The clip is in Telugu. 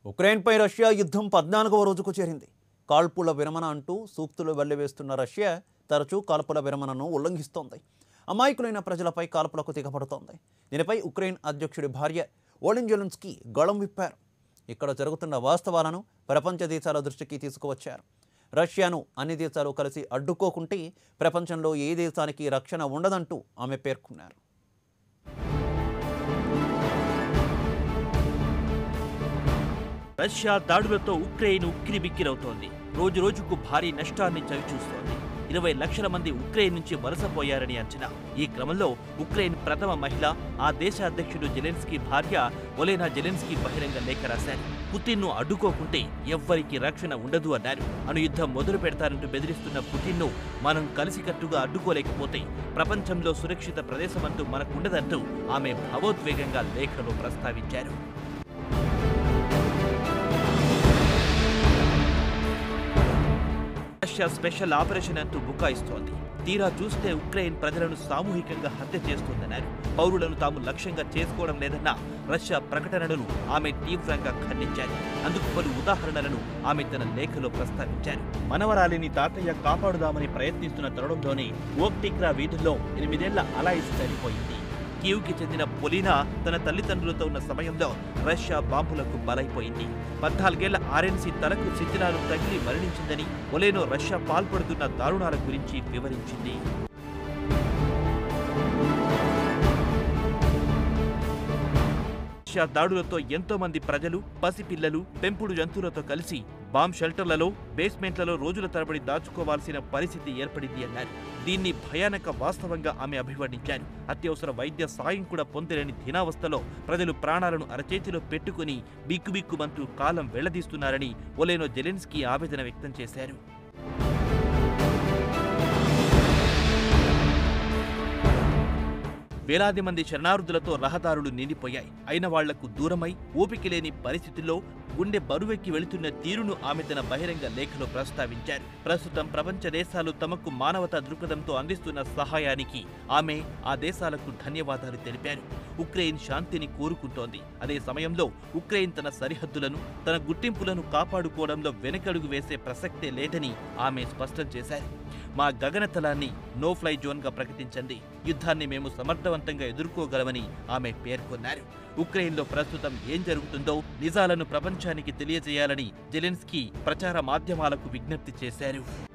ఉక్రెయిన్పై రష్యా యుద్ధం పద్నాలుగవ రోజుకు చేరింది కాల్పుల విరమణ అంటూ సూక్తులు వెల్లివేస్తున్న రష్యా తరచూ కాల్పుల విరమణను ఉల్లంఘిస్తోంది అమాయకులైన ప్రజలపై కాల్పులకు తెగపడుతోంది దీనిపై ఉక్రెయిన్ అధ్యక్షుడి భార్య ఓలిన్ జెలెన్స్కీ గళం విప్పారు ఇక్కడ జరుగుతున్న వాస్తవాలను ప్రపంచ దేశాల దృష్టికి తీసుకువచ్చారు రష్యాను అన్ని దేశాలు కలిసి అడ్డుకోకుంటే ప్రపంచంలో ఏ దేశానికి రక్షణ ఉండదంటూ ఆమె పేర్కొన్నారు రష్యా దాడులతో ఉక్రెయిన్ ఉక్కిరిబిక్కిరవుతోంది రోజు రోజుకు భారీ నష్టాన్ని చవిచూస్తోంది ఇరవై లక్షల మంది ఉక్రెయిన్ నుంచి వలసపోయారని అంచనా ఈ క్రమంలో ఉక్రెయిన్ ప్రథమ మహిళ ఆ దేశ అధ్యక్షుడు జెలెన్స్కీ భార్య ఒలేనా జెలెన్స్కీ బహిరంగ లేఖ రాశారు పుతిన్ను అడ్డుకోకుంటే ఎవ్వరికి రక్షణ ఉండదు అన్నారు అను యుద్ధం మొదలు పెడతారంటూ బెదిరిస్తున్న పుతిన్ను మనం కలిసికట్టుగా అడ్డుకోలేకపోతే ప్రపంచంలో సురక్షిత ప్రదేశమంటూ మనకుండదంటూ ఆమె భావోద్వేగంగా లేఖలో ప్రస్తావించారు రష్యా స్పెషల్ ఆపరేషన్ అంటూ బుకాయిస్తోంది తీరా చూస్తే ఉక్రెయిన్ ప్రజలను సామూహికంగా హత్య చేస్తోందన్నారు పౌరులను తాము లక్ష్యంగా చేసుకోవడం లేదన్న రష్యా ప్రకటనలను ఆమె తీవ్రంగా ఖండించారు అందుకు పలు ఉదాహరణలను ఆమె తన లేఖలో ప్రస్తావించారు మనవరాలిని తాతయ్య కాపాడుదామని ప్రయత్నిస్తున్న తరుణంలోనే ఓక్టిక్రా వీధుల్లో ఎనిమిదేళ్ల అలాయిస్ చనిపోయింది కీవ్కి చెందిన పొలినా తన తల్లిదండ్రులతో ఉన్న సమయంలో రష్యా బాంబులకు బలైపోయింది పద్నాలుగేళ్ల ఆర్ఎన్సీ తలకు శిథిలాలు తగిలి మరణించిందని ఒలేనో రష్యా పాల్పడుతున్న దారుణాల గురించి వివరించింది రష్యా దాడులతో ఎంతో మంది ప్రజలు పసిపిల్లలు పెంపుడు జంతువులతో కలిసి బాంబ్ షెల్టర్లలో బేస్మెంట్లలో రోజుల తరబడి దాచుకోవాల్సిన పరిస్థితి ఏర్పడింది అన్నారు దీన్ని భయానక వాస్తవంగా ఆమె అభివర్ణించారు అత్యవసర వైద్య సాయం కూడా పొందలేని దినావస్థలో ప్రజలు ప్రాణాలను అరచేతిలో పెట్టుకుని బిక్కుబిక్కుమంటూ కాలం వెళ్లదీస్తున్నారని ఒలేనో జెలెన్స్కీ ఆవేదన వ్యక్తం చేశారు వేలాది మంది శరణార్థులతో రహదారులు నిండిపోయాయి అయిన వాళ్లకు దూరమై ఓపిక లేని పరిస్థితుల్లో గుండె బరువెక్కి వెళుతున్న తీరును ఆమె తన బహిరంగ లేఖలో ప్రస్తావించారు ప్రస్తుతం ప్రపంచ దేశాలు తమకు మానవతా దృక్పథంతో అందిస్తున్న సహాయానికి ఆమె ఆ దేశాలకు ధన్యవాదాలు తెలిపారు ఉక్రెయిన్ శాంతిని కోరుకుంటోంది అదే సమయంలో ఉక్రెయిన్ తన సరిహద్దులను తన గుర్తింపులను కాపాడుకోవడంలో వెనకడుగు వేసే ప్రసక్తే లేదని ఆమె స్పష్టం చేశారు మా గగనతలాన్ని నో ఫ్లై జోన్గా ప్రకటించండి యుద్ధాన్ని మేము సమర్థవంతంగా ఎదుర్కోగలమని ఆమె పేర్కొన్నారు ఉక్రెయిన్లో ప్రస్తుతం ఏం జరుగుతుందో నిజాలను ప్రపంచానికి తెలియజేయాలని జెలెన్స్కీ ప్రచార మాధ్యమాలకు విజ్ఞప్తి చేశారు